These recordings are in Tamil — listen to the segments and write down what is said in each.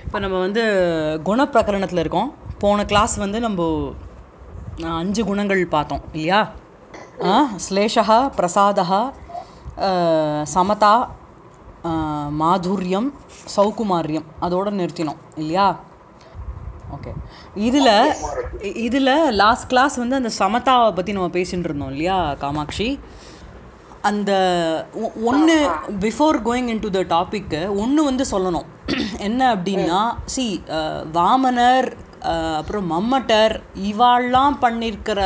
இப்போ நம்ம வந்து குணப்பிரகரணத்தில் இருக்கோம் போன கிளாஸ் வந்து நம்ம அஹ், அஞ்சு குணங்கள் பார்த்தோம் இல்லையா ஆ, ஸ்லேஷா பிரசாதா அஹ், சமதா அஹ், மாதுரியம் சௌகுமாரியம் அதோட நிறுத்தினோம் இல்லையா ஓகே இதில் இதில் லாஸ்ட் கிளாஸ் வந்து அந்த சமதாவை பற்றி நம்ம பேசிட்டு இருந்தோம் இல்லையா காமாட்சி அந்த ஒன்று before going in to the topic ஒன்று வந்து சொல்லணும் என்ன அப்படின்னா சி வாமனர் அஹ், அப்புறம் மம்மட்டர் இவாள்லாம் பண்ணியிருக்கிற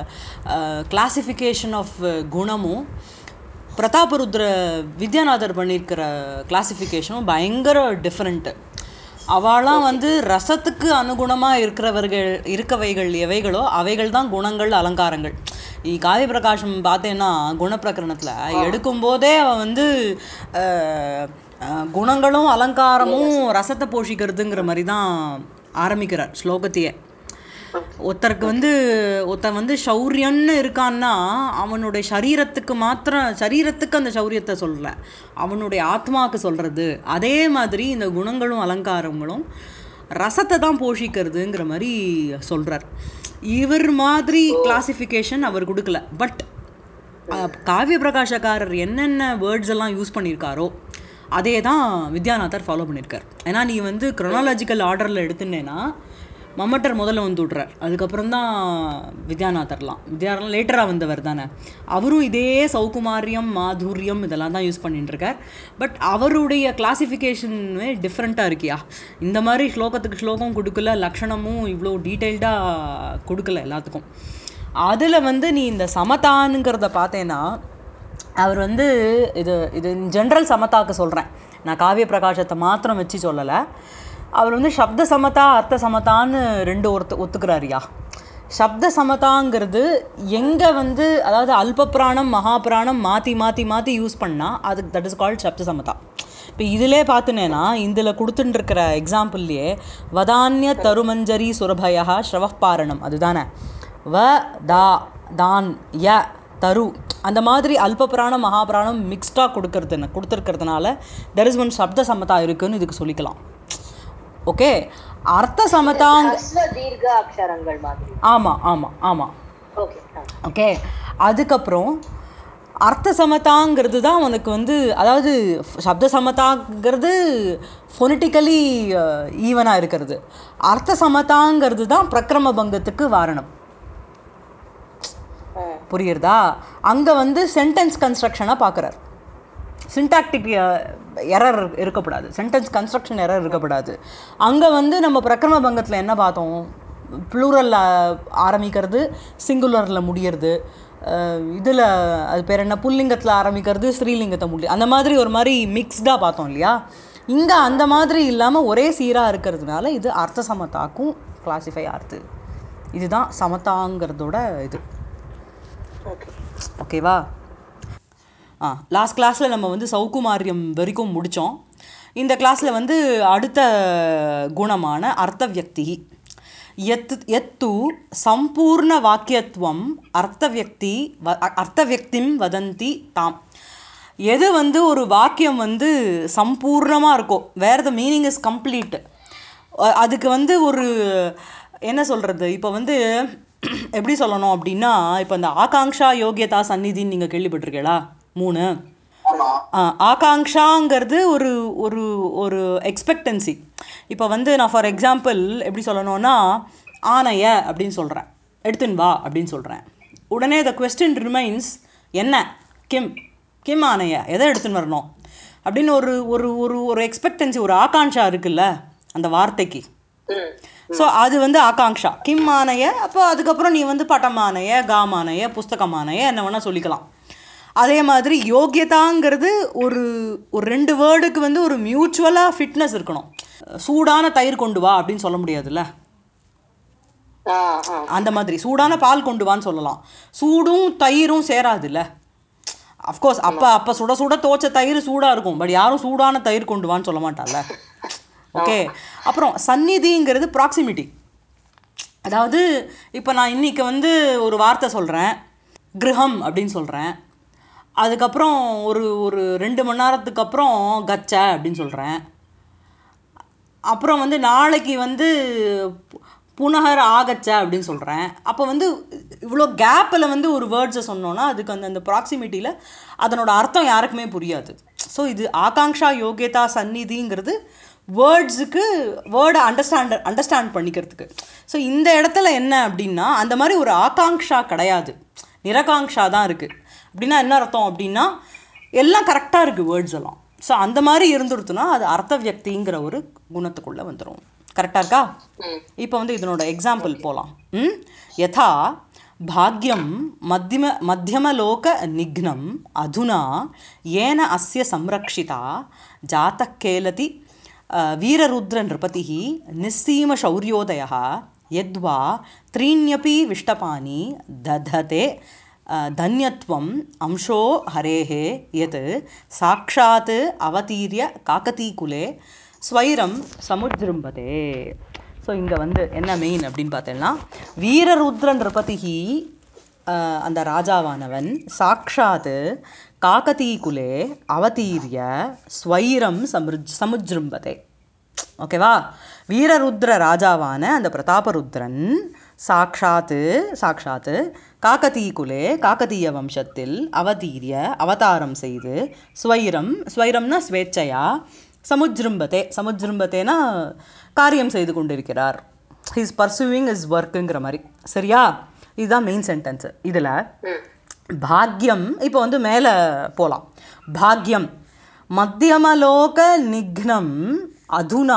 கிளாசிஃபிகேஷன் ஆஃப் குணமும் பிரதாபருத்ர வித்யாநாதர் பண்ணியிருக்கிற கிளாசிஃபிகேஷனும் பயங்கர டிஃப்ரெண்ட்டு அவளாம் வந்து ரசத்துக்கு அனுகுணமாக இருக்கிறவர்கள் இருக்கவைகள் எவைகளோ அவைகள் தான் குணங்கள் அலங்காரங்கள் இ காவிய பிரகாஷம் பார்த்தேன்னா குணப்பிரகரணத்தில் எடுக்கும்போதே அவன் வந்து அஹ், அஹ், குணங்களும் அலங்காரமும் ரசத்தை போஷிக்கிறதுங்கிற மாதிரி தான் ஆரம்பிக்கிறார் ஸ்லோகத்தையே ஒருத்தருக்கு வந்து ஒருத்தன் வந்து சௌரியன்னு இருக்கான்னா அவனுடைய சரீரத்துக்கு மாத்திரம் சரீரத்துக்கு அந்த சௌரியத்தை சொல்லல அவனுடைய ஆத்மாவுக்கு சொல்கிறது அதே மாதிரி இந்த குணங்களும் அலங்காரங்களும் ரசத்தை தான் போஷிக்கிறதுங்கிற மாதிரி சொல்கிறார் இவர் மாதிரி கிளாசிஃபிகேஷன் அவர் கொடுக்கல பட் காவிய பிரகாஷக்காரர் என்னென்ன வேர்ட்ஸ் எல்லாம் யூஸ் பண்ணியிருக்காரோ அதே தான் வித்யாநாதர் ஃபாலோ பண்ணியிருக்கார் ஏன்னா நீ வந்து க்ரொனாலஜிக்கல் ஆர்டரில் எடுத்துனேன்னா மம்மட்டர் முதல்ல வந்து விட்றார் அதுக்கப்புறம் தான் வித்யாநாதர்லாம் வித்யாரெலாம் லேட்டராக வந்தவர் தானே அவரும் இதே சௌகுமாரியம் மாதுரியம் இதெல்லாம் தான் யூஸ் பண்ணிட்டு இருக்கார் பட் அவருடைய கிளாசிஃபிகேஷனுமே டிஃப்ரெண்ட்டாக இருக்கியா இந்த மாதிரி ஸ்லோகத்துக்கு ஸ்லோகம் கொடுக்கல லக்ஷணமும் இவ்வளோ டீட்டெயில்டாக கொடுக்கல எல்லாத்துக்கும் அதில் வந்து நீ இந்த சமதானுங்கிறத பார்த்தேன்னா அவர் வந்து இது இது ஜென்ரல் சமதாக்கு சொல்கிறேன் நான் காவிய பிரகாசத்தை மாத்திரம் வச்சு சொல்லலை அவர் வந்து சப்த சமதா அர்த்த சமதான்னு ரெண்டு ஒருத்த ஒத்துக்கிறாரியா சப்த சமதாங்கிறது எங்கே வந்து அதாவது அல்ப பிராணம் மகா பிராணம் மாற்றி மாற்றி மாற்றி யூஸ் பண்ணால் அதுக்கு தட் இஸ் கால்ட் சப்த சமதா இப்போ இதிலே பார்த்துனேன்னா இதில் கொடுத்துட்டு இருக்கிற எக்ஸாம்பிள்லேயே வதானிய தருமஞ்சரி சுரபயா ஸ்ரவப்பாரணம் அதுதானே வ தா தான் ய தரு அந்த மாதிரி அல்ப பிராணம் மகா பிராணம் மிக்ஸ்டாக கொடுக்கறது கொடுத்துருக்கிறதுனால தெர் இஸ் ஒன் சப்த சமதா இருக்குன்னு இதுக்கு சொல்லிக்கலாம் ஓகே அர்த்த சமதாங் ஹஸ்வ தீர்க்க அக்ஷரங்கள் மாதிரி ஆமாம் ஆமாம் ஆமாம் ஓகே ஓகே அதுக்கப்புறம் அர்த்த சமதாங்கிறது தான் உனக்கு வந்து அதாவது சப்த சமதாங்கிறது ஃபொனிட்டிக்கலி ஈவனாக இருக்கிறது அர்த்த சமதாங்கிறது தான் பிரக்கிரம பங்கத்துக்கு வாரணம் புரியுறதா அங்கே வந்து சென்டென்ஸ் கன்ஸ்ட்ரக்ஷனாக பார்க்குறார் சின்டாக்டிக் எரர் இருக்கக்கூடாது சென்டென்ஸ் கன்ஸ்ட்ரக்ஷன் எரர் இருக்கக்கூடாது அங்கே வந்து நம்ம பிரக்கிரம பங்கத்தில் என்ன பார்த்தோம் ப்ளூரலில் ஆரம்பிக்கிறது சிங்குலரில் முடியறது இதில் அது பேர் என்ன புல்லிங்கத்தில் ஆரம்பிக்கிறது ஸ்ரீலிங்கத்தை முடி அந்த மாதிரி ஒரு மாதிரி மிக்ஸ்டாக பார்த்தோம் இல்லையா இங்கே அந்த மாதிரி இல்லாமல் ஒரே சீராக இருக்கிறதுனால இது அர்த்த சமதாக்கும் கிளாசிஃபை ஆகுது இதுதான் சமதாங்கிறதோட இது ஓகே ஓகேவா ஆ லாஸ்ட் கிளாஸில் நம்ம வந்து சௌகுமாரியம் வரைக்கும் முடித்தோம் இந்த கிளாஸில் வந்து அடுத்த குணமான அர்த்த வியக்தி எத் எத்து சம்பூர்ண வாக்கியத்துவம் அர்த்த வியக்தி வ அர்த்த வியக்திம் வதந்தி தாம் எது வந்து ஒரு வாக்கியம் வந்து சம்பூர்ணமாக இருக்கோ where the meaning is complete அதுக்கு வந்து ஒரு என்ன சொல்கிறது இப்போ வந்து எப்படி சொல்லணும் அப்படின்னா இப்போ இந்த ஆகாங்ஷா யோகியதா சந்நிதின்னு நீங்கள் கேள்விப்பட்டிருக்கீங்களா மூணு ஆ, ஆகாங்ஷாங்கிறது ஒரு ஒரு ஒரு எக்ஸ்பெக்டன்சி இப்போ வந்து நான் ஃபார் எக்ஸாம்பிள் எப்படி சொல்லணும்னா ஆனைய அப்படின்னு சொல்கிறேன் எடுத்துன்னு வா அப்படின்னு சொல்கிறேன் உடனே த கொஸ்டின் ரிமைன்ஸ் என்ன கிம் கிம் ஆனைய எதை எடுத்துன்னு வரணும் அப்படின்னு ஒரு ஒரு ஒரு ஒரு எக்ஸ்பெக்டன்சி ஒரு ஆகாங்ஷா இருக்குல்ல அந்த வார்த்தைக்கு ம் ஸோ அது வந்து ஆகாங்ஷா கிம் ஆனைய அப்போ அதுக்கப்புறம் நீ வந்து பட்டமானைய காமானைய புஸ்தகமானைய என்ன வேணால் சொல்லிக்கலாம் அதே மாதிரி யோக்கியதாங்கிறது ஒரு ஒரு ரெண்டு வேர்டுக்கு வந்து ஒரு மியூச்சுவலாக ஃபிட்னஸ் இருக்கணும் சூடான தயிர் கொண்டு வா அப்படின்னு சொல்ல முடியாதுல்ல ஆ ஆ அந்த மாதிரி சூடான பால் கொண்டு வான்னு சொல்லலாம் சூடும் தயிரும் சேராதுல்ல அஃப்கோர்ஸ் அப்போ அப்போ சுட சுட தோச்ச தயிர் சூடாக இருக்கும் பட் யாரும் சூடான தயிர் கொண்டு வான்னு சொல்ல மாட்டாள்ல ஓகே அப்புறம் சந்நிதிங்கிறது ப்ராக்சிமிட்டி அதாவது இப்போ நான் இன்னைக்கு வந்து ஒரு வார்த்தை சொல்கிறேன் கிரகம் அப்படின்னு சொல்கிறேன் அதுக்கப்புறம் ஒரு ஒரு ரெண்டு மணி நேரத்துக்கு அப்புறம் கச்ச அப்படின்னு சொல்கிறேன் அப்புறம் வந்து நாளைக்கு வந்து பு- புனகர் ஆகச்ச அப்படின்னு சொல்கிறேன் அப்போ வந்து இவ்வளோ கேப்பில் வந்து ஒரு வேர்ட்ஸை சொன்னோன்னா அதுக்கு அந்த அந்த ப்ராக்சிமிட்டியில் அதனோட அர்த்தம் யாருக்குமே புரியாது ஸோ இது ஆகாங்ஷா யோகியதா சந்நிதிங்கிறது வேர்ட்ஸுக்கு வேர்டை அண்டர்ஸ்டாண்ட் அண்டர்ஸ்டாண்ட் பண்ணிக்கிறதுக்கு ஸோ இந்த இடத்துல என்ன அப்படின்னா அந்த மாதிரி ஒரு ஆகாங்ஷா கிடையாது நிரகாங்ஷா தான் இருக்குது அப்படின்னா என்ன அர்த்தம் அப்படின்னா எல்லாம் கரெக்டாக இருக்குது வேர்ட்ஸ் எல்லாம் ஸோ அந்த மாதிரி இருந்துருத்துனா அது அர்த்த வியக்திங்கிற ஒரு குணத்துக்குள்ளே வந்துடும் கரெக்டாக இருக்கா இப்போ வந்து இதனோட எக்ஸாம்பிள் போகலாம் ம் யதா பாக்யம் மத்தியம மத்தியமலோக நிக்னம் அதுனா ஏன அஸ்ய சம்ரக்ஷிதா ஜாத்தः கேலதி அஹ், வீரருத்ர நிருபதிः நிஸ்ஸீமशौर्योदयः यद्वा त्रीण्यपि विष्टपानि दधते अ, धन्यत्वम् अंशो हरेः यत् साक्षात् अवतीर्य काकतीकुले ஸ்வைரம் சமுஜ்ரும்பதே ஸோ இங்கே வந்து என்ன மெயின் அப்படின்னு பார்த்தேன்னா வீரருத்ர நிருபதிஹி அஹ், அந்த ராஜாவானவன் சாக்ஷாத் காகதீகுலே அவதீரிய ஸ்வைரம் சமுஜ் சமுஜ்ரும்பதே ஓகேவா வீரருத்ர ராஜாவான அந்த பிரதாபருத்ரன் சாக்ஷாத்து சாக்ஷாத்து காக்கதீகுலே காக்கதீய வம்சத்தில் அவதீரிய அவதாரம் செய்து ஸ்வைரம் ஸ்வைரம்னா ஸ்வேச்சையா சமுஜ்ரும்பதே சமுஜ்ரும்பத்தேனா காரியம் செய்து கொண்டிருக்கிறார் ஹீஸ் பர்சூவிங் இஸ் ஒர்க்குங்கிற மாதிரி சரியா இதுதான் மெயின் சென்டென்ஸ் இதில் பாக்யம் இப்போ வந்து மேலே போகலாம் பாக்யம் மத்தியமலோக நிக்னம் அதுனா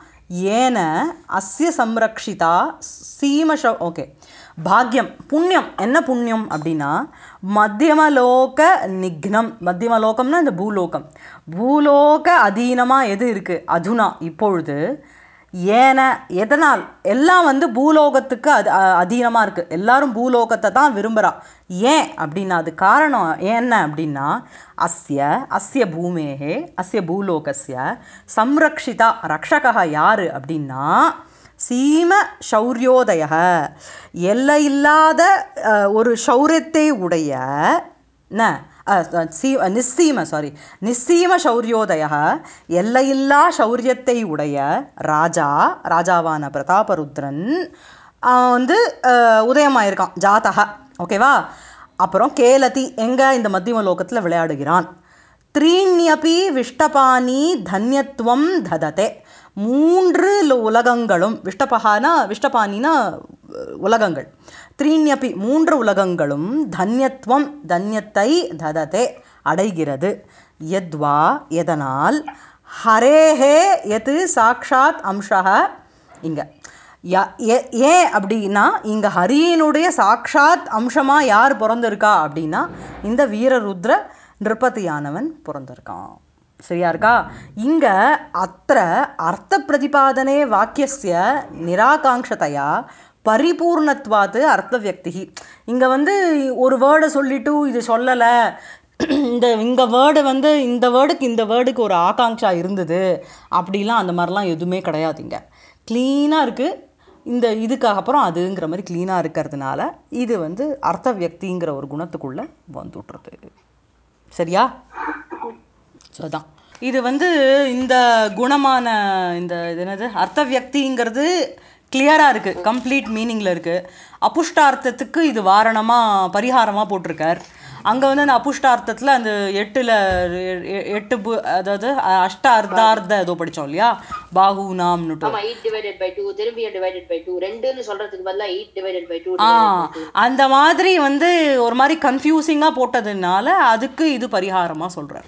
ஏன அஸ்ய சம்ரக்ஷிதா சீமஷ ஓகே பாக்யம் புண்ணியம் என்ன புண்ணியம் அப்படின்னா மத்தியமலோக நிக்னம் மத்தியமலோகம்னா இந்த பூலோகம் பூலோக அதீனமாக எது இருக்குது அதுனா இப்பொழுது ஏன எதனால் எல்லாம் வந்து பூலோகத்துக்கு அது அதீனமாக இருக்குது எல்லாரும் பூலோகத்தை தான் விரும்புகிறா ஏன் அப்படின்னா அது காரணம் என்ன அப்படின்னா அஸ்ய அஸ்ய பூமேகே அஸ்ய பூலோகஸ்ய சம்ரக்ஷிதா ரக்ஷகா யார் அப்படின்னா சீம சௌரியோதய எல்லையில்லாத அஹ், ஒரு சௌரியத்தை உடைய ந அஹ், அஹ், சீ நிஸ்ஸீம சாரி நிஸ்ஸீம சௌரியோதய எல்லையில்லா சௌரியத்தை உடைய ராஜா ராஜாவான பிரதாபருத்ரன் அவன் வந்து அஹ், உதயமாயிருக்கான் ஜாதக ஓகேவா அப்புறம் கேலதி எங்க இந்த மத்தியம லோகத்தில் விளையாடுகிறான் த்ரீண்யபி விஷ்டபானி தன்யத்துவம் தததே மூன்று ல- உலகங்களும் விஷ்டபகானா விஷ்டபானினா அஹ், உலகங்கள் த்ரீண்யபி மூன்று உலகங்களும் தன்யத்துவம் தன்யத்தை தததே அடைகிறது யத்வா எதனால் ஹரேஹே எது சாக்ஷாத் அம்சக இங்க யா- ஏ- ஏன் அப்படின்னா இங்க ஹரியினுடைய சாக்ஷாத் அம்சமா யார் பிறந்திருக்கா அப்படின்னா இந்த வீரருத்ர நிருபதியானவன் பிறந்திருக்கான் சரியா இருக்கா இங்க அத்த அர்த்த பிரதிபாதனே வாக்கியஸ்ய நிராகாங்ஷதையா பரிபூர்ணத்வாத்து அர்த்த வியக்தி இங்க வந்து ஒரு வேர்டை சொல்லிட்டு இது சொல்லலை இந்த இங்கே வேர்டு வந்து இந்த வேர்டுக்கு இந்த வேர்டுக்கு ஒரு ஆகாங்ஷா இருந்தது அப்படிலாம் அந்த மாதிரிலாம் எதுவுமே கிடையாது இங்கே க்ளீனாக இருக்குது இந்த இதுக்கு அப்புறம் அதுங்கிற மாதிரி க்ளீனாக இருக்கிறதுனால இது வந்து அர்த்த வியக்திங்கிற ஒரு குணத்துக்குள்ளே வந்துட்டுறது சரியா ஸோ அதான் இது வந்து இந்த குணமான இந்த இது என்னது அர்த்த வியக்திங்கிறது கிளியராக இருக்குது கம்ப்ளீட் மீனிங்கில் இருக்குது அப்புஷ்டார்த்தத்துக்கு இது வாரணமாக பரிகாரமாக போட்டிருக்கார் அங்கே வந்து அந்த அப்புஷ்டார்த்தத்தில் அந்த எட்டில் எட்டு பு அதாவது அஷ்ட அர்த்தார்த்த ஏதோ படித்தோம் இல்லையா பாகு நாம்னுட்டு ஆமா எயிட் டிவைடட் பை டூ திரும்பி டிவைடட் பை டூ ரெண்டுன்னு சொல்றதுக்கு பதிலா எயிட் டிவைடட் பை டூ ஆ அந்த மாதிரி வந்து ஒரு மாதிரி கன்ஃபியூசிங்காக போட்டதுனால அதுக்கு இது பரிகாரமாக சொல்கிறார்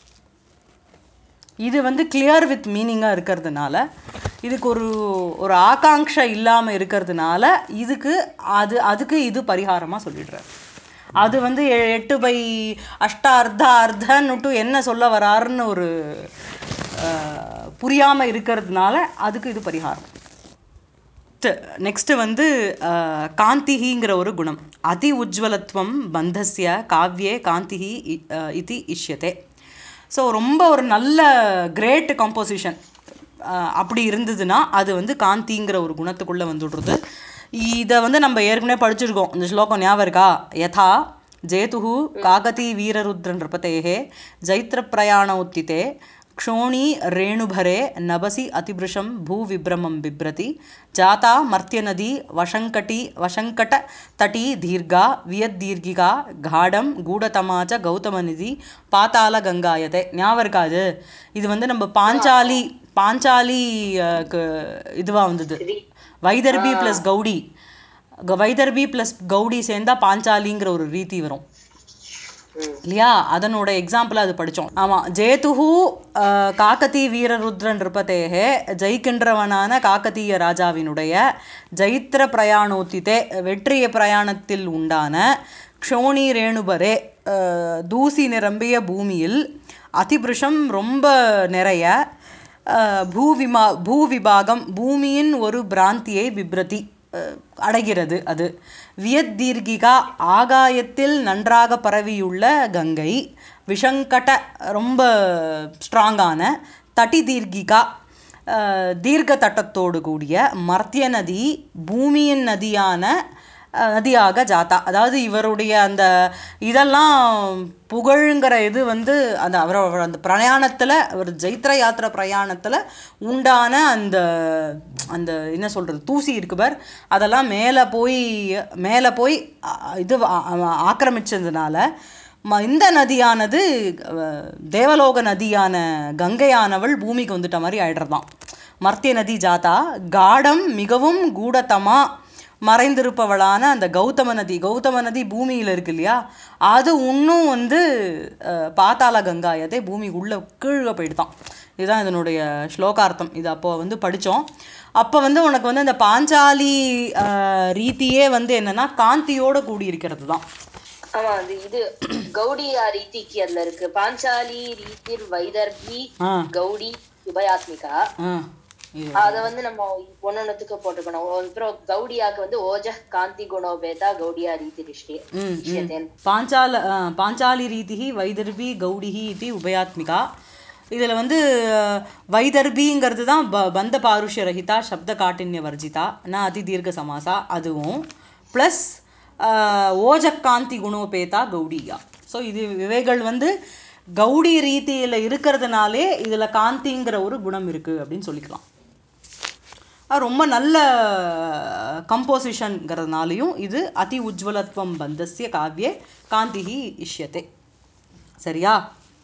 இது வந்து கிளியர் வித் மீனிங்காக இருக்கிறதுனால இதுக்கு ஒரு ஒரு ஆகாங்ஷை இல்லாமல் இருக்கிறதுனால இதுக்கு அது அதுக்கு இது பரிகாரமாக சொல்லிடுறார் அது வந்து எ- எட்டு பை அஷ்ட அர்த்த அர்த்தன்னுட்டு என்ன சொல்ல வராருன்னு ஒரு புரியாமல் இருக்கிறதுனால அதுக்கு இது பரிகாரம் நெக்ஸ்ட்டு வந்து அஹ், காந்திஹிங்கிற ஒரு குணம் அதி உஜ்வலத்துவம் பந்தஸ்ய காவ்யே காந்திஹி இ- அஹ், இதி இஷ்யதே ஸோ ரொம்ப ஒரு நல்ல கிரேட் கம்போசிஷன் அப்படி இருந்ததுன்னா அது வந்து காந்திங்கிற ஒரு குணத்துக்குள்ளே வந்துடுறது இதை வந்து நம்ம ஏற்கனவே படிச்சிருக்கோம் இந்த ஸ்லோகம் ஞாபகம் இருக்கா யதா ஜேதுஹு காகதி வீரருத்ர நிருபதேகே ஜைத்திர பிரயாண உத்திதே क्षोणी रेणुभरे नभसि अतिभृशं भूविभ्रमं बिभ्रति जाता मर्त्यनदी वशङ्कटी वशङ्कटतटी दीर्घा वियद्दीर्घिका गाढं गूढतमा च கௌதமநிதி பாத்தாள கங்காயத்தை ஞாபகம் இருக்காது இது வந்து நம்ம பாஞ்சாலி பாஞ்சாலி அஹ், கு- இதுவா வந்தது வைதர்பி ப்ளஸ் கௌடி க- வைதர்பி ப்ளஸ் கௌடி சேர்ந்தா பாஞ்சாலிங்கிற ஒரு ரீதி வரும் ம். இல்லையா அதனோட எக்ஸாம்பிள் அது படித்தோம் ஆமாம் ஜேதுஹு அஹ், காக்கதி வீரருத்ரன் நிருபதேகே ஜெயிக்கின்றவனான காக்கதீய ராஜாவினுடைய ஜெயித்திர பிரயாணோத்திதே வெற்றிய பிரயாணத்தில் உண்டான க்ஷோணி ரேணுபரே அஹ், தூசி நிரம்பிய பூமியில் அதிபிருஷம் ரொம்ப நிறைய அஹ், பூவிமா பூவிபாகம் பூமியின் ஒரு பிராந்தியை பிப்ரதி அஹ், அடைகிறது அது வியத்தீர்கிகா ஆகாயத்தில் நன்றாக பரவியுள்ள கங்கை விஷங்கட ரொம்ப ஸ்ட்ராங்கான தட்டி தீர்கிகா அஹ், தீர்க்க தட்டத்தோடு கூடிய மர்த்திய நதி பூமியின் நதியான அஹ், நதியாக ஜாத்தா அதாவது இவருடைய அந்த இதெல்லாம் புகழுங்கிற இது வந்து அந்த அவர் அவர் அந்த பிரயாணத்தில் அவர் ஜெயித்ர யாத்திரை பிரயாணத்தில் உண்டான அந்த அந்த என்ன சொல்கிறது தூசி இருக்கு பார் அதெல்லாம் மேலே போய் மேலே போய் அ- இது ஆ- ஆ- ஆக்கிரமிச்சதுனால ம இந்த நதியானது அஹ், தேவலோக நதியான கங்கையானவள் பூமிக்கு வந்துட்ட மாதிரி ஆயிடுறதாம் மர்த்திய நதி ஜாதா காடம் மிகவும் கூடத்தமா மறைந்திருப்பவளான அந்த கௌதம நதி கௌதம நதி பூமியில் இருக்கு இல்லையா அது இன்னும் வந்து அஹ், பாதாள கங்காயத்தை பூமி உள்ள கீழே போயிடுதான் இதுதான் இதனுடைய ஸ்லோகார்த்தம் இது அப்போ வந்து படித்தோம் அப்போ வந்து உனக்கு வந்து அந்த பாஞ்சாலி அஹ், ரீதியே வந்து என்னன்னா காந்தியோட கூடி இருக்கிறது தான் ஆமா அது இது கௌடியா ரீதிக்கு அதுல இருக்கு பாஞ்சாலி ரீதிர் வைதர்பி ஆ கௌடி உபயாத்மிகா ஆ இது அத வந்து நம்ம ஒன்னொன்னுத்துக்கு போட்டுக்கணும் அப்புறம் கௌடியாக்கு வந்து ஓஜ காந்தி குணோபேதா கௌடியா ரீதி ரிஷ்டி ம், ரிஷ்யத்தேன் பாஞ்சால ஆ, பாஞ்சாலி ரீதிஹி வைதர்பி கௌடிஹி இது உபயாத்மிகா இதில் வந்து அஹ், வைதர்பிங்கிறது தான் ப பந்த பாருஷ்ய ரஹிதா சப்த காட்டின்ய வர்ஜிதா ந அதி தீர்க்க சமாசா அதுவும் ப்ளஸ் ஓஜக்காந்தி குணோபேதா கௌடியா ஸோ இது இவைகள் வந்து கௌடி ரீதியில் இருக்கிறதுனாலே இதில் காந்திங்கிற ஒரு குணம் இருக்குது அப்படின்னு சொல்லிக்கலாம் அது ரொம்ப நல்ல கம்போசிஷன்ங்கிறதுனாலையும் இது அதி உஜ்வலத்வம் பந்தஸ்ய காவ்யே காந்திஹி இஷ்யத்தை சரியா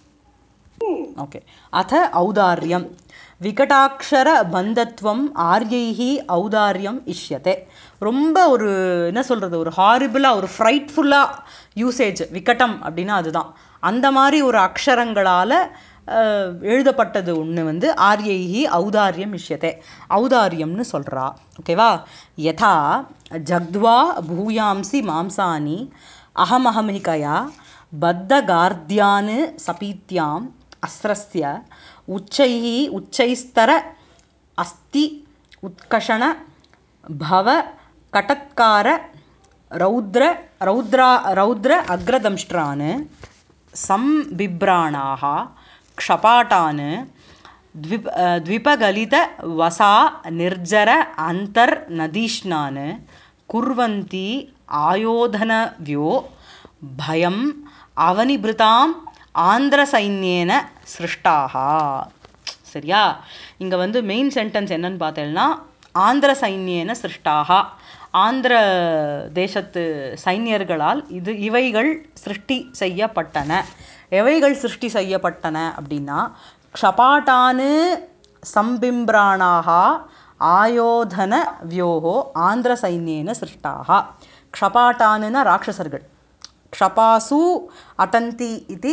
ஓகே அத ஔதார்யம் விகடாட்சர பந்தத்வம் ஆர்யைஹி ஔதார்யம் இஷ்யத்தை ரொம்ப ஒரு என்ன சொல்கிறது ஒரு ஹாரிபிளாக ஒரு ஃப்ரைட்ஃபுல்லாக யூசேஜ் விகடம் அப்படின்னா அதுதான் அந்த மாதிரி ஒரு அக்ஷரங்களால் அஹ், எழுதப்பட்டது ஒன்று வந்து ஆர்யைஹி ஔதாரியம் இஷ்யத்தை ஔதாரியம்னு சொல்கிறா ஓகேவா யதா ஜக்த்வா பூயாம்சி மாம்சானி அகமஹமிகயா பத்தகார்த்தியான் சபீத்யாம் அஸ்ரஸ்ய உச்சைः உச்சைஸ்தர அஸ்தி உத்கஷண பவ கட்டத்கார ரௌத்ர ரௌத்ரா ரௌத்ர அக்ரதம்ஷ்ட்ரான் संबिभ्राणाः क्षपाटान् द्विप द्विपगलितवसा निर्जर अन्तर्नदीष्णान् कुर्वन्ति आयोधनव्यो भयम् அவனிபிருதாம் ஆந்திர சைன்யேன சிருஷ்டாகா சரியா இங்கே வந்து மெயின் சென்டென்ஸ் என்னன்னு பார்த்தேன்னா ஆந்திர சைன்யேன சிருஷ்டாகா ஆந்திர தேசத்து சைன்யர்களால் இது இவைகள் சிருஷ்டி செய்யப்பட்டன எவைகள் சிருஷ்டி செய்யப்பட்டன அப்படின்னா க்ஷபாட்டானு சம்பிம்பிராணாக ஆயோதன வியோகோ ஆந்திர சைன்யேன சிருஷ்டாக க்ஷபாட்டானுன்னா ராட்சசர்கள் க்ஷபாசு அட்டந்தி இது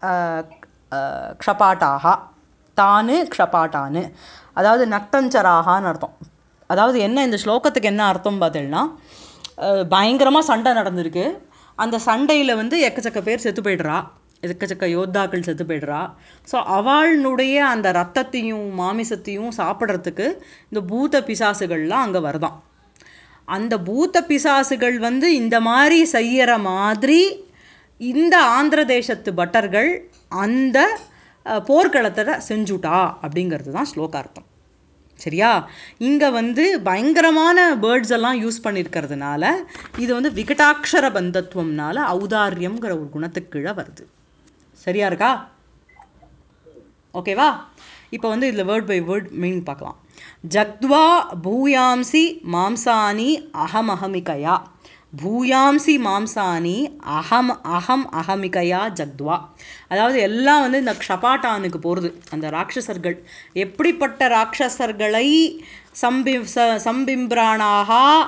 க்ஷபாட்டாக தானு க்ஷபாட்டானு அதாவது நக்தஞ்சராகான்னு அர்த்தம் அதாவது என்ன இந்த ஸ்லோகத்துக்கு என்ன அர்த்தம் பார்த்தீங்கன்னா பயங்கரமாக சண்டை நடந்திருக்கு அந்த சண்டையில் வந்து எக்கச்சக்க பேர் செத்து போயிடுறா எக்கச்சக்க யோத்தாக்கள் செத்து போயிடுறா ஸோ அவளுடைய அந்த ரத்தத்தையும் மாமிசத்தையும் சாப்பிட்றதுக்கு இந்த பூத பிசாசுகள்லாம் அங்கே வருதாம் அந்த பூத்த பிசாசுகள் வந்து இந்த மாதிரி செய்யற மாதிரி இந்த ஆந்திர தேசத்து பட்டர்கள் அந்த அஹ், போர்க்களத்தை செஞ்சுட்டா அப்படிங்கிறது தான் ஸ்லோகார்த்தம் சரியா இங்கே வந்து பயங்கரமான பேர்ட்ஸ் எல்லாம் யூஸ் பண்ணியிருக்கிறதுனால இது வந்து விகடாட்சர பந்தத்துவம்னால ஔதாரியம்ங்கிற ஒரு குணத்துக்கு கீழே வருது சரியா இருக்கா ஓகேவா இப்போ வந்து இதில் வேர்ட் பை வேர்ட் மீனிங் பார்க்கலாம் ஜக்த்வா பூயாம்சி மாம்சானி அகமஹமிகயா பூயாம்சி மாம்சானி அகம் அகம் அகமிகையா ஜக்த்வா அதாவது எல்லாம் வந்து இந்த க்ஷபாட்டானுக்கு போகிறது அந்த ராட்சசர்கள் எப்படிப்பட்ட ராட்சசர்களை சம்பி ச சம்பிம்பிரானாக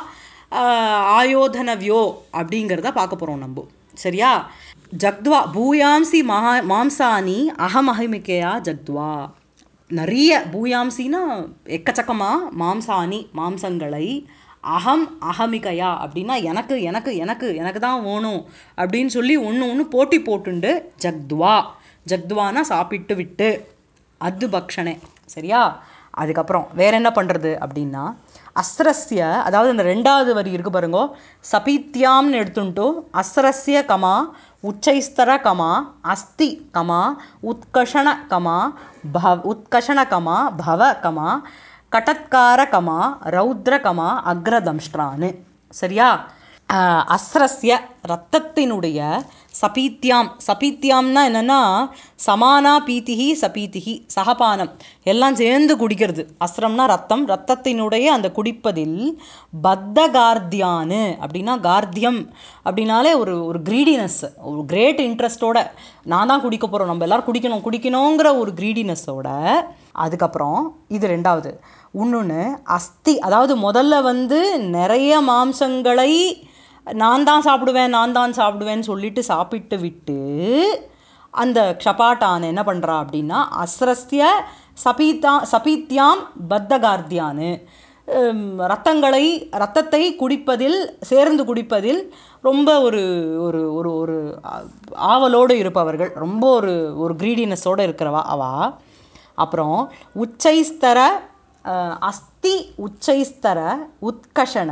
ஆயோதனவியோ அப்படிங்கிறத பார்க்க போகிறோம் நம்ம சரியா ஜக்த்வா பூயாம்சி மகா மாம்சானி அகமஹமிகையா ஜக்த்வா நிறைய பூயாம்சினா எக்கச்சக்கமாக மாம்சானி மாம்சங்களை அகம் அகமிகையா அப்படின்னா எனக்கு எனக்கு எனக்கு எனக்கு தான் வேணும் அப்படின்னு சொல்லி ஒன்று ஒன்று போட்டி போட்டுண்டு ஜக்த்வா ஜக்த்வானா சாப்பிட்டு விட்டு அது பக்ஷனே சரியா அதுக்கப்புறம் வேற என்ன பண்ணுறது அப்படின்னா அஸ்ரஸ்ய அதாவது அந்த ரெண்டாவது வரி இருக்கு பாருங்க சபீத்யாம்னு எடுத்துட்டோ அஸ்ரஸ்ய கமா உச்சைஸ்தர கமா அஸ்தி கமா உத்கஷண கமா பவ உத்கஷண கமா பவ கமா கடத்கார கமா ரௌத்ர கமா அக்ரதம்ஷ்ட்ரான்னு சரியா ஆஹ், அஸ்ரஸ்ய ரத்தத்தினுடைய சபீத்தியாம் சபீத்தியாம்னா என்னன்னா சமானா பீதிஹி சபீதிஹி சகபானம் எல்லாம் சேர்ந்து குடிக்கிறது அஸ்ரம்னா ரத்தம் ரத்தத்தினுடைய அந்த குடிப்பதில் பத்த கார்த்தியானு அப்படின்னா கார்த்தியம் அப்படின்னாலே ஒரு ஒரு கிரீடினஸ் ஒரு கிரேட் இன்ட்ரெஸ்டோட நான் தான் குடிக்க போகிறோம் நம்ம எல்லாரும் குடிக்கணும் குடிக்கணுங்கிற ஒரு கிரீடினஸோட அதுக்கப்புறம் இது ரெண்டாவது இன்னொன்று அஸ்தி அதாவது முதல்ல வந்து நிறைய மாம்சங்களை நான் தான் சாப்பிடுவேன் நான் தான் சாப்பிடுவேன்னு சொல்லிட்டு சாப்பிட்டு விட்டு அந்த க்ஷபாட்டான் என்ன பண்ணுறா அப்படின்னா அஸ்ரஸ்ய சபீத்தா சபீத்யாம் பத்தகார்த்தியானு ஹம், ரத்தங்களை ரத்தத்தை குடிப்பதில் சேர்ந்து குடிப்பதில் ரொம்ப ஒரு ஒரு ஒரு ஒரு ஆ- ஆவலோடு இருப்பவர்கள் ரொம்ப ஒரு ஒரு கிரீடினஸோடு இருக்கிறவா அவா அப்புறம் உச்சைஸ்தர அஹ், அஸ்தி உச்சைஸ்தர உத்கஷண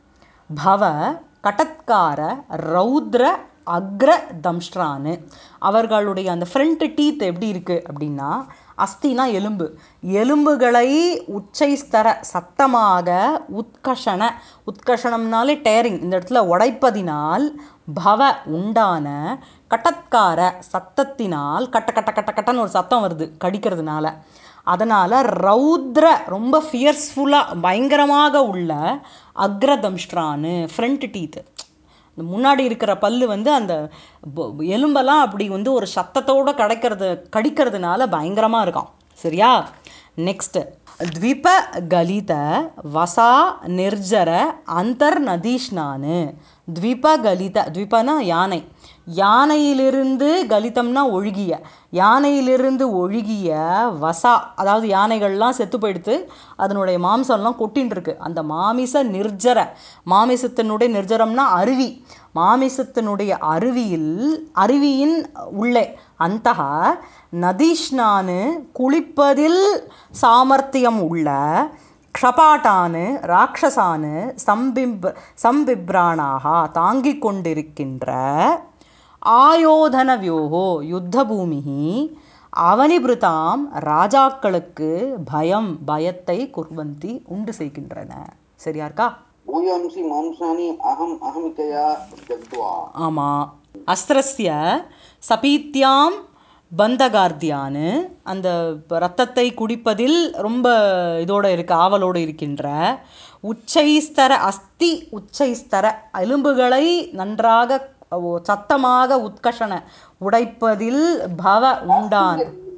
பவ கடத்கார ரௌத்ர அக்ர தம்ஷ்ட்ரான்னு அவர்களுடைய அந்த ஃப்ரண்ட் டீத் எப்படி இருக்குது அப்படின்னா அஸ்தினா எலும்பு எலும்புகளை உச்சைஸ்தர சத்தமாக உத்கஷண உத்கஷணம்னாலே டேரிங் இந்த இடத்துல உடைப்பதினால் பவ உண்டான கடத்கார சத்தத்தினால் கட்ட கட்ட கட்ட கட்டன்னு ஒரு சத்தம் வருது கடிக்கிறதுனால அதனால் ரௌத்ர ரொம்ப ஃபியர்ஸ்ஃபுல்லாக பயங்கரமாக உள்ள அக்ரதம்ஷ்ட்ரான்னு ஃப்ரண்ட் டீத்து இந்த முன்னாடி இருக்கிற பல்லு வந்து அந்த ப- எலும்பெல்லாம் அப்படி வந்து ஒரு சத்தத்தோட கடைக்கிறது கடிக்கிறதுனால பயங்கரமாக இருக்கும் சரியா நெக்ஸ்ட் த்விப கலித வசா நிர்ஜர அந்தர் நதீஷ்னானு த்விப கலித த்விபனா யானை யானையிலிருந்து கலிதம்னா ஒழுகிய யானையிலிருந்து ஒழுகிய வசா அதாவது யானைகள்லாம் செத்து போயிடுத்து அதனுடைய மாம்சம்லாம் கொட்டின்னு இருக்கு அந்த மாமிச நிர்ஜர மாமிசத்தினுடைய நிர்ஜரம்னா அருவி மாமிசத்தினுடைய அருவியில் அருவியின் உள்ளே அந்தக நதீஷ்னானு குளிப்பதில் சாமர்த்தியம் உள்ள க்ஷபாட்டானு ராட்சசானு சம்பிப் சம்பிப்ராணாக தாங்கிக் கொண்டிருக்கின்ற ஆயோதனவியோகோ யுத்தபூமிகி அவனிபிருதாம் ராஜாக்களுக்கு பயம் பயத்தை குர்வந்தி உண்டு செய்கின்றன சரியா இருக்கா भूयांसि मांसानि अहम् अहमिकया जग्त्वा ஆமாம் அஸ்திரஸ்ய சபீத்யாம் பந்தகார்த்தியான்னு அந்த ரத்தத்தை குடிப்பதில் ரொம்ப இதோட இருக்கு ஆவலோடு இருக்கின்ற உச்சைஸ்தர அஸ்தி உச்சைஸ்தர எலும்புகளை நன்றாக ஓ, சத்தமாக உத்கஷண உடைப்பதில் பவ உண்டான்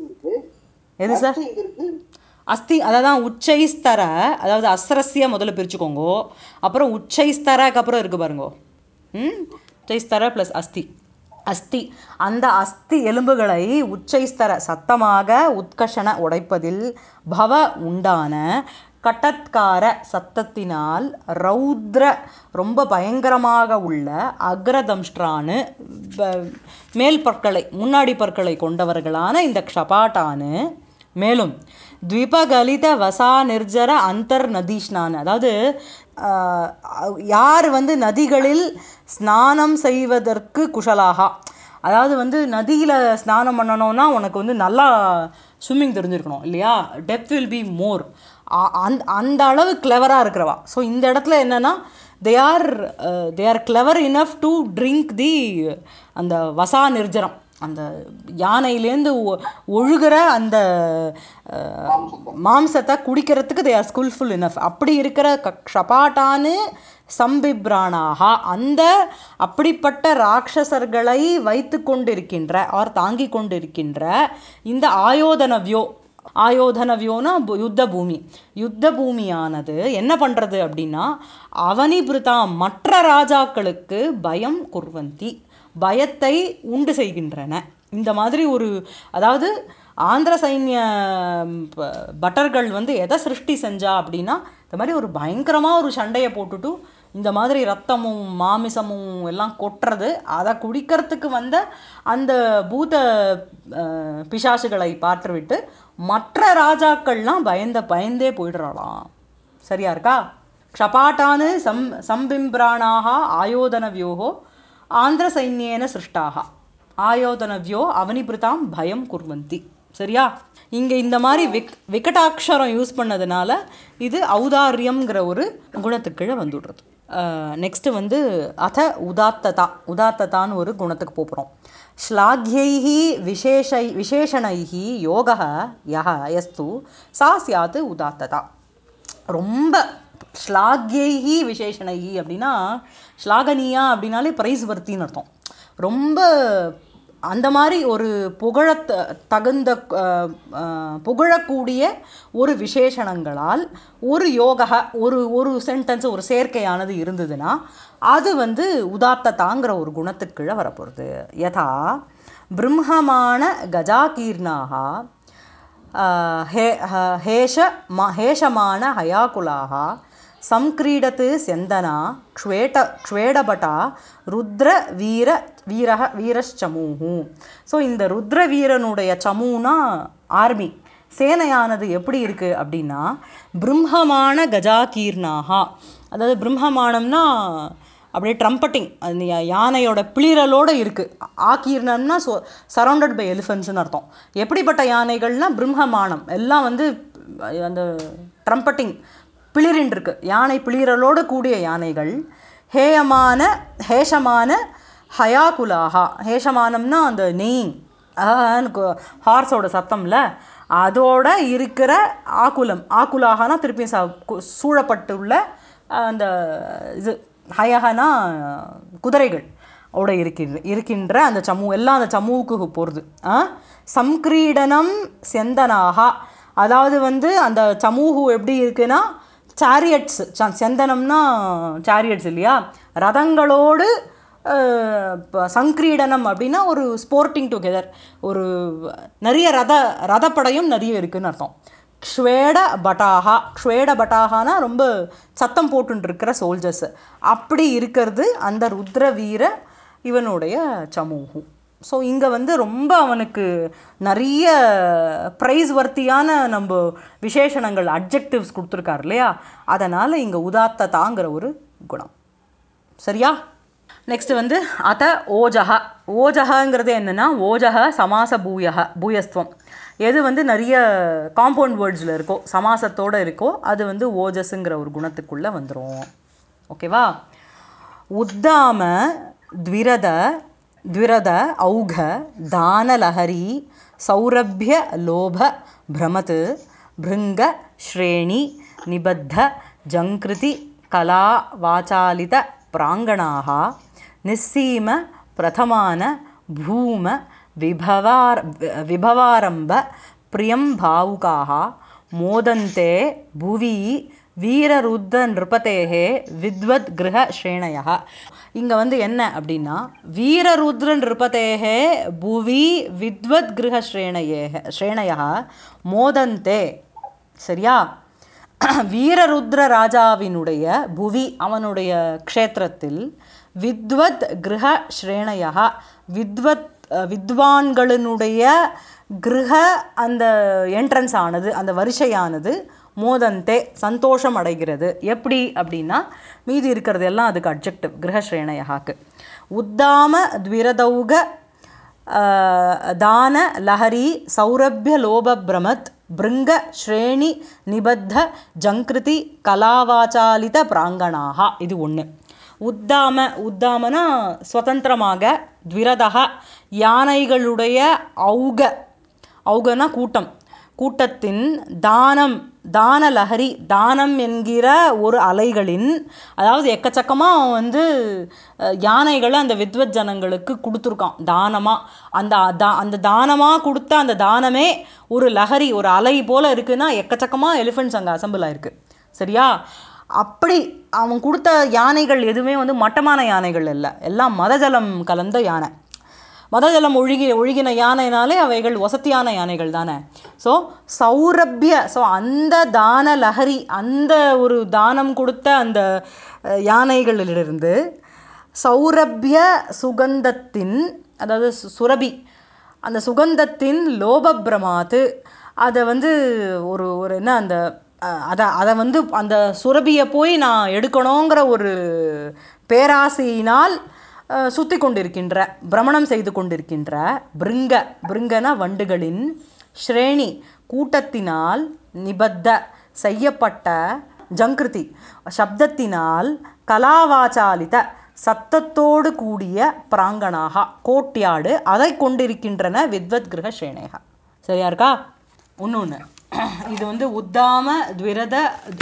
எது சார் இங்க இருக்கு அஸ்தி அதான் உச்சைஸ்தர அதாவது அஸ்ரஸ்ய முதல்ல பிரிச்சுக்கோங்க அப்புறம் உச்சைஸ்தரக்கு அப்புறம் இருக்கு பாருங்க ம் உச்சைஸ்தர ப்ளஸ் அஸ்தி அஸ்தி அந்த அஸ்தி எலும்புகளை உச்சைஸ்தர சத்தமாக உத்கஷண உடைப்பதில் பவ உண்டான கட்டத்கார சத்தத்தினால் ரௌத்ர ரொம்ப பயங்கரமாக உள்ள அக்ரதம்ஷ்ட்ரானு ப- மேல் பற்களை முன்னாடி பற்களை கொண்டவர்களான இந்த க்ஷபாட்டானு மேலும் த்விபகலித வசா நிர்ஜர அந்தர் நதீஷ்னான் அதாவது ஆஹ், யார் வந்து நதிகளில் ஸ்நானம் செய்வதற்கு குஷலாகா அதாவது வந்து நதியில் ஸ்நானம் பண்ணணும்னா உனக்கு வந்து நல்லா ஸ்விம்மிங் தெரிஞ்சிருக்கணும் இல்லையா டெப்த் வில் பி மோர் அந்த அந்த அளவு கிளவராக இருக்கிறவா ஸோ இந்த இடத்துல என்னென்னா they are they are clever enough to drink the அந்த வசா நிர்ஜரம் அந்த யானையிலேருந்து ஒ- ஒழுகிற அந்த அஹ், மாம்சத்தை குடிக்கிறதுக்கு தே ஆர் ஸ்குல்ஃபுல் இனஃப் அப்படி இருக்கிற க க்ஷபாட்டானு சம்பிப்ராணாக அந்த அப்படிப்பட்ட ராட்சசர்களை வைத்து கொண்டிருக்கின்ற ஆர் தாங்கி கொண்டிருக்கின்ற இந்த ஆயோதனவியோ ஆயோதனவியோனா பு- யுத்த பூமி யுத்த பூமியானது என்ன பண்ணுறது அப்படின்னா அவனிபிருதா மற்ற ராஜாக்களுக்கு பயம் குர்வந்தி பயத்தை உண்டு செய்கின்றன இந்த மாதிரி ஒரு அதாவது ஆந்திர சைன்ய ம், ப- பட்டர்கள் வந்து எதை சிருஷ்டி செஞ்சா அப்படின்னா இந்த மாதிரி ஒரு பயங்கரமாக ஒரு சண்டையை போட்டுட்டு இந்த மாதிரி ரத்தமும் மாமிசமும் எல்லாம் கொட்டுறது அதை குடிக்கிறதுக்கு வந்த அந்த பூத அஹ், பிசாசுகளை பார்த்துவிட்டு மற்ற ராஜாக்கள்லாம் பயந்த பயந்தே போயிடுறாளாம் சரியா இருக்கா க்ஷபாட்டானு சம் சம்பிம்பிராணாக ஆயோதனவியோகோ ஆந்திர சைன்யேன சிருஷ்டாக ஆயோதனவியோ அவனிபிருதாம் பயம் குர்வந்தி சரியா இங்கே இந்த மாதிரி விக் விகடாட்சரம் யூஸ் பண்ணதுனால இது ஔதாரியம்ங்கிற ஒரு குணத்துக்குள்ள வந்துடுறது நெக்ஸ்ட் வந்து அத உதாத்ததா உதாத்ததான்னு ஒரு குணத்துக்கு போகிறோம் ஸ்லாக்யைஹி விசேஷை விசேஷணைஹி யோக யஹ எஸ்து சா சியாத்து உதாத்ததா ரொம்ப ஸ்லாக்யைஹி விசேஷணைஹி அப்படின்னா ஸ்லாகனியா அப்படின்னாலே பிரைஸ் வர்த்தின்னு அர்த்தம் ரொம்ப அந்த மாதிரி ஒரு புகழ தகுந்த அஹ், அஹ், புகழக்கூடிய ஒரு விசேஷணங்களால் ஒரு யோக ஒரு ஒரு சென்டென்ஸ் ஒரு சேர்க்கையானது இருந்ததுன்னா அது வந்து உதாத்ததாங்கிற ஒரு குணத்துக்குள்ள வரப்போகிறது யதா பிரம்மமான கஜாகீர்ணாக हे हेष म हेषमान हयाकुलाः संक्रीडत् स्यन्दना क्ष्वेट क्ष्वेडभटा ருத்ரவீர வீரக வீரச்சமூஹு ஸோ இந்த ருத்ரவீரனுடைய சமூனா ஆர்மி சேனையானது எப்படி இருக்குது அப்படின்னா பிரம்மமான கஜாகீர்ணாகா அதாவது பிரம்மமானம்னா அப்படியே ட்ரம்பட்டிங் அந்த யா- யானையோட பிளிரலோடு இருக்குது ஆக்கீர்ணம்னா சொ சரௌண்டட் பை எலிஃபென்ட்ஸ்னு அர்த்தம் எப்படிப்பட்ட யானைகள்னா பிரம்மமானம் எல்லாம் வந்து அந்த ட்ரம்பட்டிங் பிளிரின் இருக்கு யானை பிளிரலோடு கூடிய யானைகள் ஹேயமான ஹேஷமான ஹயாகுலாகா ஹேஷமானம்னா அந்த நெய்யிங் ஹார்ஸோட சத்தம்ல அதோட இருக்கிற ஆக்குலம் ஆக்குலாகனா திருப்பி ச கு- சூழப்பட்டுள்ள அந்த இது ஹயகனா குதிரைகள் ஓட இருக்கின்ற இருக்கின்ற அந்த சமூ எல்லாம் அந்த சமூவுக்கு போகிறது சம்கிரீடனம் செந்தனாகா அதாவது வந்து அந்த சமூகு எப்படி இருக்குன்னா சாரியட்ஸ் செந்தனம்னா சாரியட்ஸ் இல்லையா ரதங்களோடு அஹ், ப- சங்கிரீடனம் அப்படின்னா ஒரு ஸ்போர்ட்டிங் டுகெதர் ஒரு நிறைய ரத ரதப்படையும் நிறைய இருக்குன்னு அர்த்தம் க்ஷ்வேட பட்டாகா க்ஷ்வேட பட்டாகானா ரொம்ப சத்தம் போட்டுன்னு இருக்கிற சோல்ஜர்ஸ் அப்படி இருக்கிறது அந்த ருத்ர வீர இவனுடைய சமூகு ஸோ இங்கே வந்து ரொம்ப அவனுக்கு நிறைய ப்ரைஸ் வர்த்தியான நம்ம விசேஷணங்கள் அட்ஜெக்டிவ்ஸ் கொடுத்துருக்காரு இல்லையா அதனால் இங்கே உதாத்ததாங்கிற ஒரு குணம் சரியா நெக்ஸ்ட் வந்து அத ஓஜக ஓஜகங்கிறது என்னன்னா ஓஜக சமாச பூயக பூயஸ்துவம் எது வந்து நிறைய காம்பவுண்ட் வேர்ட்ஸில் இருக்கோ சமாசத்தோடு இருக்கோ அது வந்து ஓஜஸுங்கிற ஒரு குணத்துக்குள்ளே வந்துடும் ஓகேவா உத்தாம த்விரத த்விரத ஔக தானலஹரி சௌரபிய லோப பிரமத் பிருங்க ஸ்ரேணி நிபத்த ஜங்கிருதி கலா வாசாலித பிராங்கணாக நிஸ்ஸீம பிரதமான பூம விபவார் விபவாரம்ப பிரியம் பாவுகாக மோதந்தே புவி வீரருத்த நிருபதேகே வித்வத் கிரக ஸ்ரேணய இங்கே வந்து என்ன அப்படின்னா வீரருத்ர நிருபதேகே புவி வித்வத் கிரக ஸ்ரேணையேக ஸ்ரேணய மோதந்தே சரியா வீரருத்ர ராஜாவினுடைய புவி அவனுடைய க்ஷேத்திரத்தில் வித்வத் கிரக ஸ்ரேணையா வித்வத் அஹ், வித்வான்களினுடைய கிரக அந்த என்ட்ரன்ஸ் ஆனது அந்த வரிசையானது மோதந்தே சந்தோஷம் அடைகிறது எப்படி அப்படின்னா மீதி இருக்கிறது எல்லாம் அதுக்கு அப்ஜெக்டிவ் கிரகஸ்ரேணையாக்கு உத்தாம த்விரதௌக அஹ், தான லஹரி சௌரபிய லோபபிரமத் பிருங்க ஸ்ரேணி நிபத்த ஜங்கிருதி கலாவாச்சாலித பிராங்கணாக இது ஒன்று உத்தாம உத்தாமனா சுதந்திரமாக த்விரதக யானைகளுடைய ஔக ஔகனா கூட்டம் கூட்டத்தின் தானம் தான லஹரி தானம் என்கிற ஒரு அலைகளின் அதாவது எக்கச்சக்கமாக அவன் வந்து அஹ், யானைகளை அந்த வித்வத் ஜனங்களுக்கு கொடுத்துருக்கான் தானமாக அந்த தா அந்த தானமாக கொடுத்த அந்த தானமே ஒரு லஹரி ஒரு அலை போல் இருக்குன்னா எக்கச்சக்கமாக எலிஃபெண்ட்ஸ் அங்கே அசம்பிள் ஆயிருக்கு சரியா அப்படி அவன் கொடுத்த யானைகள் எதுவுமே வந்து மட்டமான யானைகள் இல்லை எல்லாம் மதஜலம் கலந்த யானை மதஜலம் ஒழுகி ஒழுகின யானைனாலே அவைகள் வசத்தியான யானைகள் தானே ஸோ சௌரபிய ஸோ அந்த தான லஹரி அந்த ஒரு தானம் கொடுத்த அந்த அஹ், யானைகளிலிருந்து சௌரபிய சுகந்தத்தின் அதாவது சு- சுரபி அந்த சுகந்தத்தின் லோபபிரமாத்து அதை வந்து ஒரு ஒரு என்ன அந்த அஹ், அதை அதை வந்து அந்த சுரபியை போய் நான் எடுக்கணுங்கிற ஒரு பேராசையினால் அஹ், சுத்தி கொண்டிருக்கின்ற பிரமணம் செய்து கொண்டிருக்கின்ற பிருங்க பிருங்கன வண்டுகளின் ஸ்ரேணி கூட்டத்தினால் நிபத்த செய்யப்பட்ட ஜங்கிருதி சப்தத்தினால் கலாவாச்சாலித சத்தத்தோடு கூடிய பிராங்கணாக கோட்டியாடு அதை கொண்டிருக்கின்றன வித்வத் கிரக ஸ்ரேணேகா சரியா இருக்கா ஒன்று ஒன்று இது வந்து உத்தாம த்விரத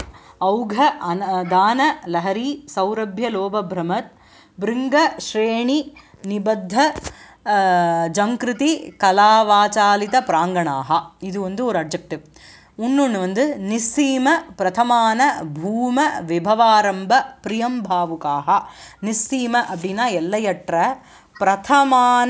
ஔக அன தான லஹரி சௌரபிய லோப பிரமத் பிருங்க ஸ்ரேணி நிபத்த அஹ், ஜங்கிருதி கலாவாச்சாலித பிராங்கணாக இது வந்து ஒரு அப்ஜெக்டிவ் இன்னொன்று வந்து நிஸ்ஸீம பிரதமான பூம விபவாரம்ப பிரியம்பாவுக்காக நிஸ்ஸீம அப்படின்னா எல்லையற்ற பிரதமான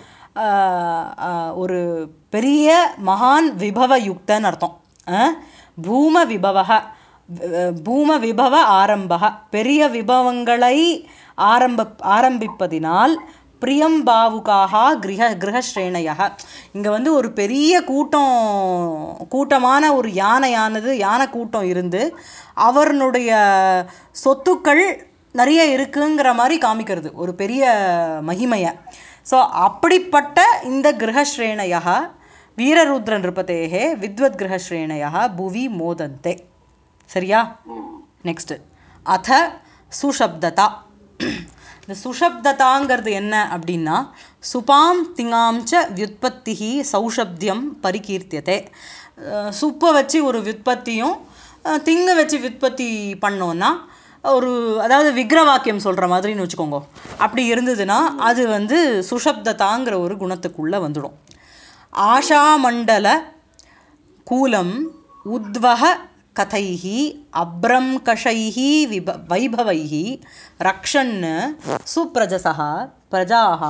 ஆஹ், ஆஹ், ஒரு பெரிய மகான் விபவ யுக்தன்னு அர்த்தம் அஹ்? பூம விபவக வி- பூம விபவ ஆரம்பக பெரிய விபவங்களை ஆரம்ப ஆரம்பிப்பதினால் பிரியம்பாவுக்காக கிரக கிரகஸ்ரேணையாக இங்கே வந்து ஒரு பெரிய கூட்டம் கூட்டமான ஒரு யானையானது யானை கூட்டம் இருந்து அவர்களுடைய சொத்துக்கள் நிறைய இருக்குங்கிற மாதிரி காமிக்கிறது ஒரு பெரிய மகிமையை ஸோ அப்படிப்பட்ட இந்த கிரகஸ்ரேணையாக வீரருத்ர நிருபத்தேகே வித்வத் கிரகஸ்ரேணையாக புவி மோதந்தே சரியா நெக்ஸ்ட்டு அத சுஷப்ததா இந்த சுஷப்ததாங்கிறது என்ன அப்படின்னா சுபாம் திங்காம்ச்ச வியுத்பத்திஹி சௌஷப்தியம் பரிகீர்த்தியதே அஹ் சுப்பை வச்சு ஒரு வியுத்பத்தியும் அஹ் திங்க வச்சு வியுத்பத்தி பண்ணோன்னா ஒரு அதாவது விக்ரவாக்கியம் சொல்கிற மாதிரின்னு வச்சுக்கோங்க அப்படி இருந்ததுன்னா அது வந்து சுஷப்ததாங்கிற ஒரு குணத்துக்குள்ளே வந்துடும் ஆஷாமண்டல கூலம் உத்வக கதைः அப்ரம்கஷைः விப வைபவைः ரக்ஷन् சுப்ரஜசः பிரஜாः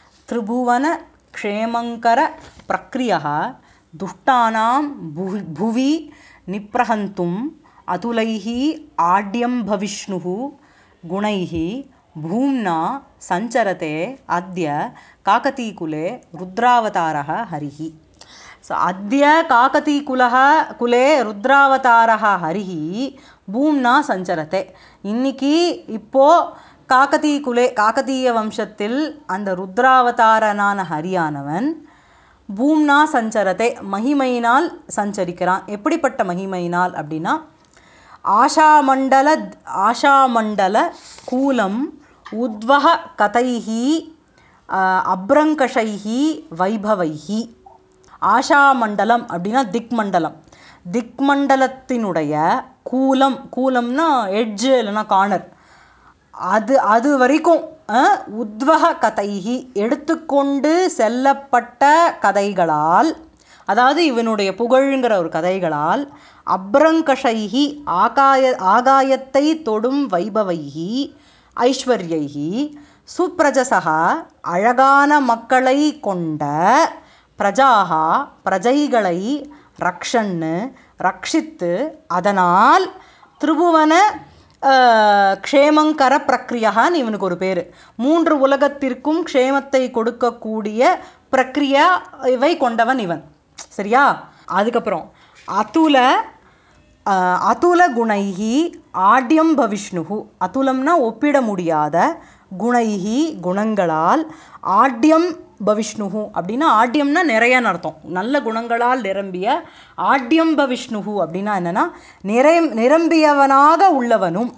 त्रिभुवनक्षेमङ्करप्रक्रियः दुष्टानां भुवि भुवि निप्रहन्तुम् अतुलैः आड्यम्भविष्णुः गुणैः भूम्ना सञ्चरते अद्य काकतीकुले रुद्रावतारः हरिः ஸோ அத்திய காக்கதீகுலக குலே ருத்ராவதாரः ஹரிஹி பூம்னா சஞ்சரத்தே இன்னைக்கு இப்போ காக்கதீ குலே காக்கதீய வம்சத்தில் அந்த ருத்ராவதாரனான ஹரியானவன் பூம்னா சஞ்சரத்தை மகிமையினால் சஞ்சரிக்கிறான் எப்படிப்பட்ட மகிமையினால் அப்படின்னா ஆஷாமண்டல ஆஷாமண்டல கூலம் உத்வக கதைஹி அப்ரங்கஷைஹி வைபவைஹி ஆஷாமண்டலம் அப்படின்னா திக்மண்டலம் திக்மண்டலத்தினுடைய கூலம் கூலம்னா எட்ஜு இல்லைன்னா கார்னர் அது அது வரைக்கும் அஹ், உத்வக கதைகி எடுத்துக்கொண்டு செல்லப்பட்ட கதைகளால் அதாவது இவனுடைய புகழ்ங்கிற ஒரு கதைகளால் அப்ரங்கஷைகி ஆகாய ஆகாயத்தை தொடும் வைபவைகி ஐஸ்வர்யைகி சுப்ரஜசகா அழகான மக்களை கொண்ட பிரஜாகா பிரஜைகளை ரக்ஷன்னு ரக்ஷித்து அதனால் திரிபுவன அஹ், க்ஷேமங்கர பிரக்ரியான்னு இவனுக்கு ஒரு பேர் மூன்று உலகத்திற்கும் க்ஷேமத்தை கொடுக்கக்கூடிய பிரக்ரியா இவை கொண்டவன் இவன் சரியா அதுக்கப்புறம் அதுல அஹ், அதுல குணைஹி ஆட்யம் பவிஷ்ணுஹு அதுலம்னா ஒப்பிட முடியாத குணைஹி குணங்களால் ஆட்யம் பவிஷ்ணுஹு அப்படின்னா ஆட்யம்னா நிறையன்னு அர்த்தம் நல்ல குணங்களால் நிரம்பிய ஆட்யம் பவிஷ்ணுஹு அப்படின்னா என்னன்னா நிறை நிரம்பியவனாக உள்ளவனும்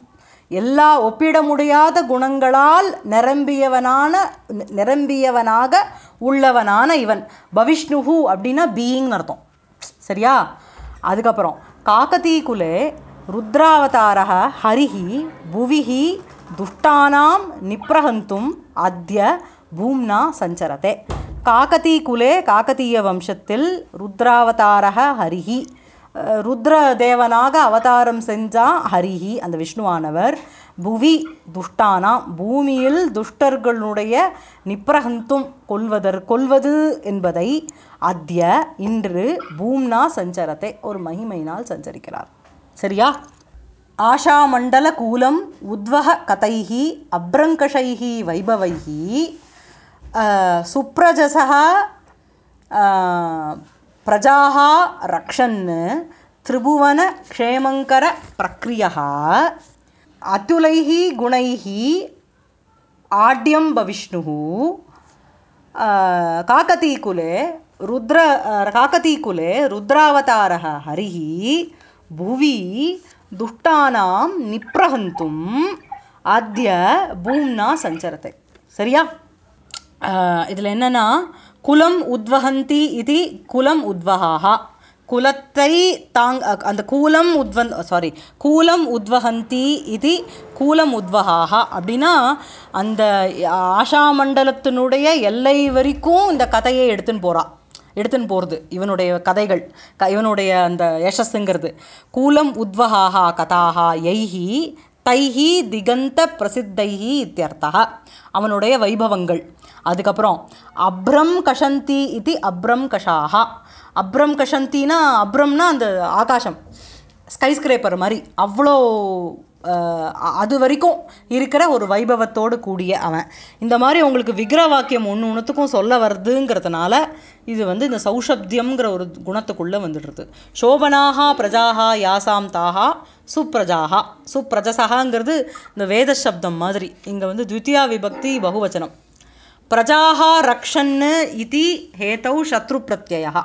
எல்லா ஒப்பிட முடியாத குணங்களால் நிரம்பியவனான நி- நிரம்பியவனாக உள்ளவனான இவன் பவிஷ்ணுஹு அப்படின்னா பீயிங்னு அர்த்தம் சரியா அதுக்கப்புறம் காக்கதீ குலே ருத்ராவதாரः ஹரிஹி புவிஹி துஷ்டானாம் நிப்ரஹந்தும் அத்ய பூம்னா சஞ்சரதே காக்கதீ குலே காக்கதீய வம்சத்தில் ருத்ராவதாரः ஹரிஹி அஹ், ருத்ர தேவனாக அவதாரம் செஞ்சா ஹரிஹி அந்த விஷ்ணுவானவர் புவி துஷ்டானாம் பூமியில் துஷ்டர்களுடைய நிப்ரஹந்தும் கொல்வதற் கொல்வது என்பதை அத்ய இன்று பூம்னா சஞ்சரத்தை ஒரு மகிமையினால் சஞ்சரிக்கிறார் சரியா ஆஷாமண்டல கூலம் உத்வக கதைஹி அப்ரங்கஷைஹி வைபவைஹி அஹ், சுப்ரஜசः பிரஜாः ரக்ஷन् त्रिभुवन क्षेमङ्कर प्रक्रियः अतुलैः गुणैः आड्यं बविष्णुः अ, काकतीकुले रुद्र अ, काकतीकुले रुद्रावतारः हरिः भुवि दुष्टानां निप्रहन्तुम् अद्य பூம்னா சஞ்சரத்தை சரியா இதில் என்னன்னா குலம் உத்வஹந்தி இது குலம் உத்வஹாஹா குலத்தை தாங் அ- அந்த கூலம் உத்வன் சாரி கூலம் உத்வஹந்தி இது கூலம் உத்வஹாஹா அப்படின்னா அந்த ஆஷாமண்டலத்தினுடைய எல்லை வரைக்கும் இந்த கதையை எடுத்துன்னு போறா எடுத்துன்னு போகிறது இவனுடைய கதைகள் க இவனுடைய அந்த யசஸ்ஸுங்கிறது கூலம் உத்வஹாஹா கதாஹா யைஹி தைஹி திகந்த பிரசித்தைஹி இத்தியர்த்தா அவனுடைய வைபவங்கள் அதுக்கப்புறம் அப்ரம் கஷந்தி இது அப்ரம் கஷாஹா அப்ரம் கஷந்தினா அப்ரம்னா அந்த ஆகாசம் ஸ்கைஸ்கிரேப்பர் மாதிரி அவ்வளோ அஹ், அ- அது வரைக்கும் இருக்கிற ஒரு வைபவத்தோடு கூடிய அவன் இந்த மாதிரி உங்களுக்கு விக்கிர வாக்கியம் ஒன்று ஒன்றுத்துக்கும் சொல்ல வருதுங்கிறதுனால இது வந்து இந்த சௌஷப்தியம்ங்கிற ஒரு குணத்துக்குள்ளே வந்துடுறது சோபனாகா பிரஜாகா யாசாம் தாகா சுப்ரஜாகா சுப்ரஜசகாங்கிறது இந்த வேத சப்தம் மாதிரி இங்கே வந்து த்வித்தியா விபக்தி பகுவச்சனம் பிரஜாகா ரக்ஷன்னு இதி ஹேதௌ சத்ரு பிரத்யயா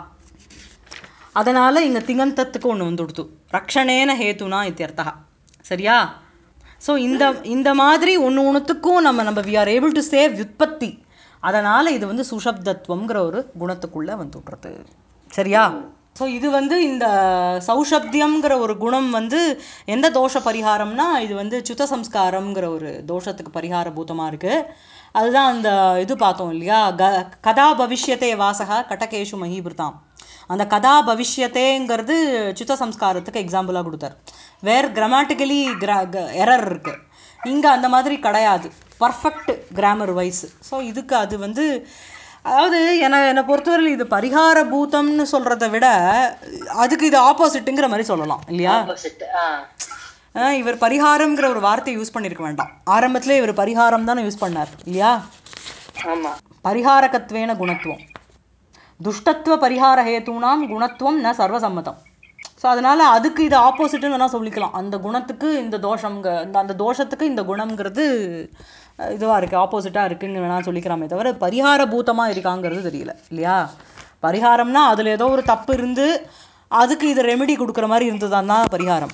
அதனால் இங்கே திங்கந்தத்துக்கு ஒன்று வந்துடுத்து ரக்ஷணேன ஹேத்துனா இத்தியர்த்தா சரியா ஸோ இந்த இந்த மாதிரி ஒன்று ஒன்றுத்துக்கும் நம்ம நம்ம we are able to save விற்பத்தி அதனால் இது வந்து சுஷப்தத்துவம்ங்கிற ஒரு குணத்துக்குள்ளே வந்துடுறது சரியா ஸோ இது வந்து இந்த சௌஷப்தியம்ங்கிற ஒரு குணம் வந்து எந்த தோஷ பரிகாரம்னா இது வந்து சுத்த சம்ஸ்காரம்ங்கிற ஒரு தோஷத்துக்கு பரிகார பூதமாக இருக்குது அதுதான் அந்த இது பார்த்தோம் இல்லையா க கதா பவிஷ்யத்தே வாசகா கட்டகேஷு மஹீபிருதாம் அந்த கதா பவிஷ்யத்தேங்கிறது சுத்த சம்ஸ்காரத்துக்கு எக்ஸாம்பிளாக கொடுத்தார் வேர் கிராமட்டிக்கலி கிரா எரர் இருக்குது இங்கே அந்த மாதிரி கிடையாது பர்ஃபெக்ட் கிராமர் வைஸ் ஸோ இதுக்கு அது வந்து அதாவது என்னை என்னை பொறுத்தவரையில் இது பரிகார பூதம்னு சொல்கிறத விட அதுக்கு இது ஆப்போசிட்டுங்கிற மாதிரி சொல்லலாம் இல்லையா ஆப்போசிட் ஆ ஆ, இவர் பரிகாரம்ங்கிற ஒரு வார்த்தையை யூஸ் பண்ணியிருக்க வேண்டாம் ஆரம்பத்திலே இவர் பரிகாரம் தானே யூஸ் பண்ணார் இல்லையா ஆமா பரிகாரகத்வேன குணத்துவம் துஷ்டத்துவ பரிகார ஹேத்துனாம் குணத்துவம் ந சர்வசம்மதம் ஸோ அதனால் அதுக்கு இது ஆப்போசிட்னு வேணால் சொல்லிக்கலாம் அந்த குணத்துக்கு இந்த தோஷம்ங்க இந்த அந்த தோஷத்துக்கு இந்த குணம்ங்கிறது இதுவாக இருக்குது ஆப்போசிட்டாக இருக்குன்னு வேணால் சொல்லிக்கலாமே தவிர பரிகார பூதமாக இருக்காங்கிறது தெரியல இல்லையா பரிகாரம்னா அதில் ஏதோ ஒரு தப்பு இருந்து அதுக்கு இது ரெமெடி கொடுக்குற மாதிரி இருந்ததுதான் தான் பரிகாரம்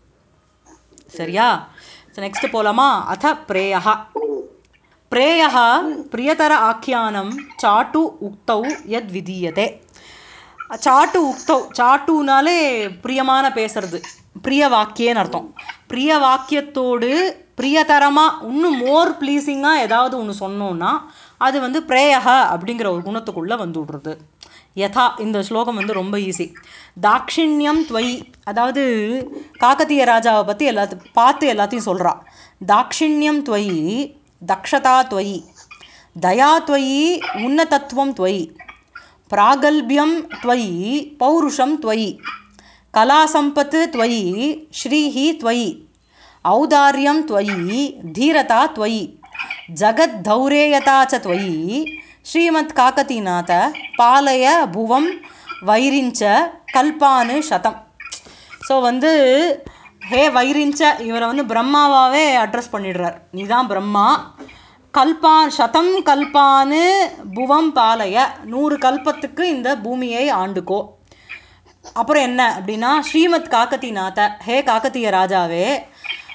சரியா நெக்ஸ்ட் போலாமா அத பிரேயா பிரேயः பிரியதர ஆக்கியானம் சாட்டு உக்தௌ யத் விதீயதே சாட்டு உக்தௌ சாட்டுனாலே பிரியமான பேசுறது பிரிய வாக்கியன்னு அர்த்தம் பிரிய வாக்கியத்தோடு பிரியதரமாக இன்னும் மோர் ப்ளீஸிங்காக ஏதாவது ஒன்று சொன்னோன்னா அது வந்து பிரேயக அப்படிங்கிற ஒரு குணத்துக்குள்ளே வந்து விடுறது யதா இந்த ஸ்லோகம் வந்து ரொம்ப ஈஸி தாக்ஷிண்யம் துவை அதாவது காக்கத்திய ராஜாவை பற்றி எல்லாத்து பார்த்து எல்லாத்தையும் சொல்கிறா தாக்ஷிண்யம் துவை தக்ஷதா त्वयि दया त्वयि उन्नतत्वं त्वयि प्रागल्भ्यं त्वयि पौरुषं त्वयि कलासम्पत् त्वयि श्रीः त्वयि औदार्यं त्वयि धीरता त्वयि जगद्धौरेयता च त्वयि श्रीमत्काकतीनाथ पालय भुवं வைரிஞ்ச கல்பானு சதம் ஸோ வந்து ஹே வைரிஞ்ச இவரை வந்து பிரம்மாவாகவே அட்ரஸ் பண்ணிடுறார் நீ தான் பிரம்மா கல்பான் சதம் கல்பானு புவம் பாலய நூறு கல்பத்துக்கு இந்த பூமியை ஆண்டுக்கோ அப்புறம் என்ன அப்படின்னா ஸ்ரீமத் காக்கத்திநாத ஹே காக்கத்திய ராஜாவே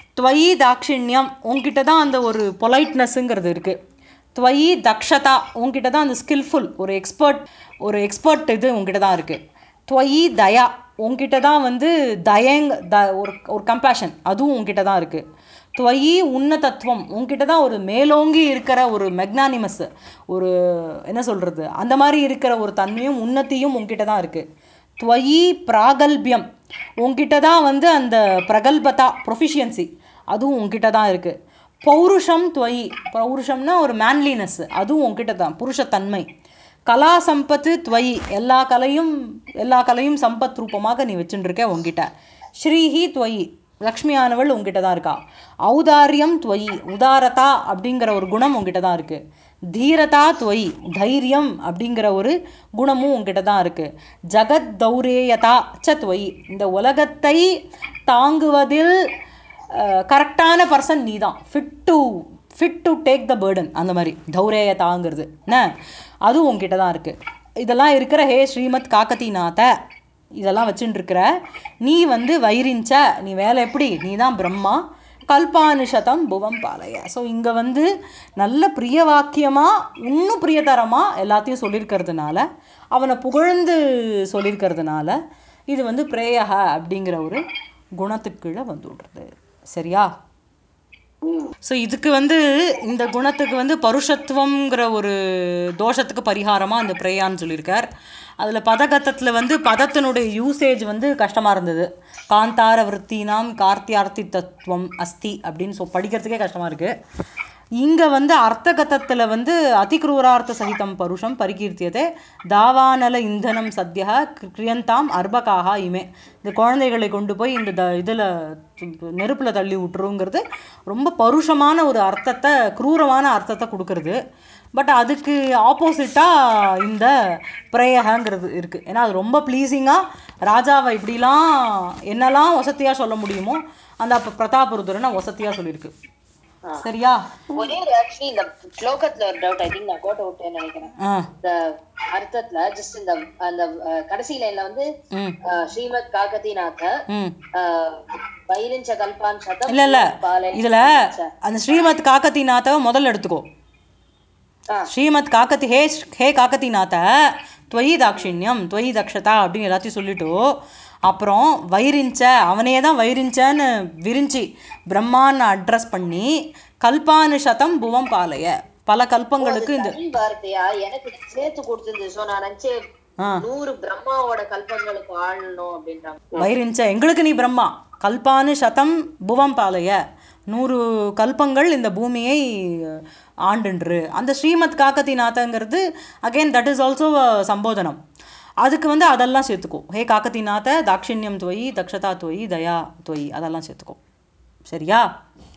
துவயி தாட்சிணியம் உன்கிட்ட தான் அந்த ஒரு பொலைட்னஸ்ங்கிறது இருக்குது துவயி தக்ஷதா உன்கிட்ட தான் அந்த ஸ்கில்ஃபுல் ஒரு எக்ஸ்பர்ட் ஒரு எக்ஸ்பர்ட் இது உன்கிட்ட தான் இருக்குது துவயி தயா உன்கிட்ட தான் வந்து தயங் த ஒரு ஒரு கம்பேஷன் அதுவும் உன்கிட்ட தான் இருக்குது துவயி உன்னதத்துவம் உன்கிட்ட தான் ஒரு மேலோங்கி இருக்கிற ஒரு மெக்னானிமஸ் ஒரு என்ன சொல்கிறது அந்த மாதிரி இருக்கிற ஒரு தன்மையும் உன்னத்தியும் உன்கிட்ட தான் இருக்குது துவயி பிராகல்பியம் உன்கிட்ட தான் வந்து அந்த பிரகல்பதா ப்ரொஃபிஷியன்சி அதுவும் உன்கிட்ட தான் இருக்குது பௌருஷம் துவயி பௌருஷம்னா ஒரு மேன்லினஸ் அதுவும் உன்கிட்ட தான் புருஷத்தன்மை கலா சம்பத்து துவயி எல்லா கலையும் எல்லா கலையும் சம்பத் ரூபமாக நீ வச்சுட்டுருக்க உன்கிட்ட ஸ்ரீஹி துவயி லக்ஷ்மியானவள் உங்ககிட்ட தான் இருக்கா ஔதாரியம் துவயி உதாரதா அப்படிங்கிற ஒரு குணம் உங்ககிட்ட தான் இருக்குது தீரதா துவயி தைரியம் அப்படிங்கிற ஒரு குணமும் உங்ககிட்ட தான் இருக்குது ஜகத் தௌரேயதா ச துவயி இந்த உலகத்தை தாங்குவதில் கரெக்டான பர்சன் நீ தான் fit to fit to take the burden அந்த மாதிரி தௌரேயதாங்கிறது என்ன அதுவும் உங்ககிட்ட தான் இருக்குது இதெல்லாம் இருக்கிற ஹே ஸ்ரீமத் காக்கத்திநாத இதெல்லாம் வச்சுட்டு இருக்கிற நீ வந்து வைரிஞ்ச நீ வேலை எப்படி நீ தான் பிரம்மா கல்பானுஷதம் புவம் பாலய ஸோ இங்கே வந்து நல்ல பிரிய வாக்கியமாக இன்னும் பிரியதரமாக எல்லாத்தையும் சொல்லியிருக்கிறதுனால அவனை புகழ்ந்து சொல்லியிருக்கிறதுனால இது வந்து பிரேயக அப்படிங்கிற ஒரு குணத்துக்குள்ளே வந்து விடுறது சரியா ஸோ இதுக்கு வந்து இந்த குணத்துக்கு வந்து பருஷத்துவங்கிற ஒரு தோஷத்துக்கு பரிகாரமாக இந்த பிரேயான்னு சொல்லியிருக்கார் அதில் பதகத்தத்தில் வந்து பதத்தினுடைய யூசேஜ் வந்து கஷ்டமாக இருந்தது காந்தார விற்த்தினாம் கார்த்தியார்த்தி தத்துவம் அஸ்தி அப்படின்னு சொ படிக்கிறதுக்கே கஷ்டமாக இருக்குது இங்கே வந்து அர்த்தகத்தத்தில் வந்து அதிக்ரூரார்த்த சகிதம் பருஷம் பரிகீர்த்தியதே தாவானல இந்தனம் சத்யா கிரியந்தாம் அர்பகாக இமே இந்த குழந்தைகளை கொண்டு போய் இந்த த இதில் நெருப்பில் தள்ளி விட்டுருங்கிறது ரொம்ப பருஷமான ஒரு அர்த்தத்தை குரூரமான அர்த்தத்தை கொடுக்கறது பட் அதுக்கு ஆப்போசிட்டாக இந்த பிரேயகங்கிறது இருக்குது ஏன்னா அது ரொம்ப ப்ளீஸிங்காக ராஜாவை இப்படிலாம் என்னெல்லாம் வசதியாக சொல்ல முடியுமோ அந்த அப்போ பிரதாபருதுரனை வசதியாக சொல்லியிருக்கு சரியா ஒரே ஒரு ஆக்சுவலி இந்த ஸ்லோகத்துல ஒரு டவுட் ஐ திங்க் நான் கோட்டை விட்டேன்னு நினைக்கிறேன் ஆ இந்த அர்த்தத்துல ஜஸ்ட் இந்த அந்த அஹ், கடைசி லைன்ல வந்து ம் அஹ், ஸ்ரீமத் காகதிநாத ம் அஹ், வைரிஞ்ச கல்பான் சதம் இல்லை இல்லை பாலை இதில் அந்த ஸ்ரீமத் காக்கத்திநாத்தை முதல்ல எடுத்துக்கோ ஆ. ஸ்ரீமத் காக்கத்தி ஹே ஹே காக்கத்திநாத துவயி தாட்சிணியம் துவயி தக்ஷதா அப்படின்னு எல்லாத்தையும் சொல்லிட்டு அப்புறம் வைரிஞ்ச அவனே தான் வைரிஞ்சன்னு விரிஞ்சி பிரம்மான்னு அட்ரஸ் பண்ணி கல்பானு சதம் புவம் பாலைய பல கல்பங்களுக்கு இந்த தமிழ் வார்த்தையா எனக்கு சேர்த்து கொடுத்திருந்தது சோ நான் நினைச்சேன் ஆ நூறு பிரம்மாவோட கல்பங்களுக்கு ஆளணும் அப்படின்றாங்க வைரிஞ்ச எங்களுக்கு நீ பிரம்மா கல்பானு சதம் புவம் பாலைய நூறு கல்பங்கள் இந்த பூமியை ஆண்டுன்று அந்த ஸ்ரீமத் காக்கத்திநாதங்கிறது அகைன் தட் இஸ் ஆல்சோ சம்போதனம் அதுக்கு வந்து அதெல்லாம் சேர்த்துக்கோ ஹே காக்கத்திநாத தாட்சிணியம் துவயி தக்ஷதா துவயி தயா துவயி அதெல்லாம் சேர்த்துக்கோ சரியா